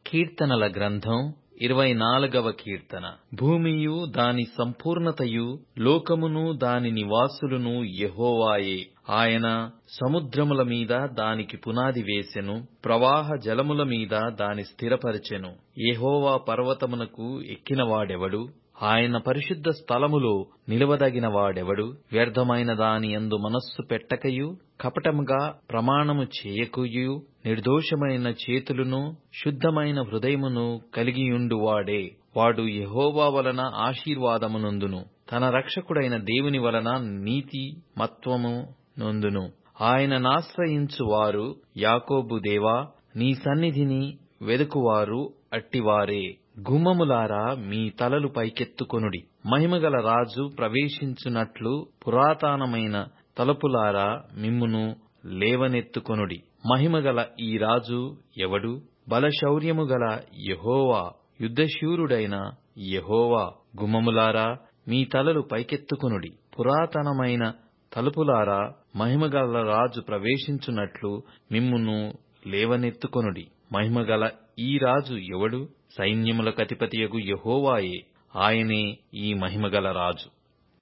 కీర్తనల గ్రంథం ఇరవై నాలుగవ కీర్తన భూమియు దాని సంపూర్ణతయు లోకమును దాని నివాసులును యెహోవాయే ఆయన సముద్రముల మీద దానికి పునాది వేసెను ప్రవాహ జలముల మీద దాని స్థిరపరచెను యెహోవా పర్వతమునకు ఎక్కినవాడెవడు ఆయన పరిశుద్ధ స్థలములో నిలవదగిన వాడెవడు వ్యర్థమైన దాని యందు మనస్సు పెట్టకయు కపటముగా ప్రమాణము చేయకయు నిర్దోషమైన చేతులను శుద్ధమైన హృదయమును కలిగియుండువాడే వాడు యెహోవా వలన ఆశీర్వాదమునొందును తన రక్షకుడైన దేవుని వలన నీతి మత్వము నొందును ఆయననాశ్రయించు వారు యాకోబు దేవా నీ సన్నిధిని వెదుకువారు అట్టివారే గుమ్మములారా మీ తలలు పైకెత్తుకొనుడి మహిమగల రాజు ప్రవేశించునట్లు పురాతనమైన తలుపులారా మిమ్మును లేవనెత్తుకొనుడి మహిమగల ఈ రాజు ఎవడు బలశౌర్యము గల యెహోవా యుద్ధశూరుడైన యెహోవా గుమ్మములారా మీ తలలు పైకెత్తుకొనుడి పురాతనమైన తలుపులారా మహిమగల రాజు ప్రవేశించునట్లు మిమ్మును లేవనెత్తుకొనుడి మహిమగల ఈ రాజు ఎవడు సైన్యములకధిపతియగు యెహోవాయే ఆయనే ఈ మహిమగల రాజు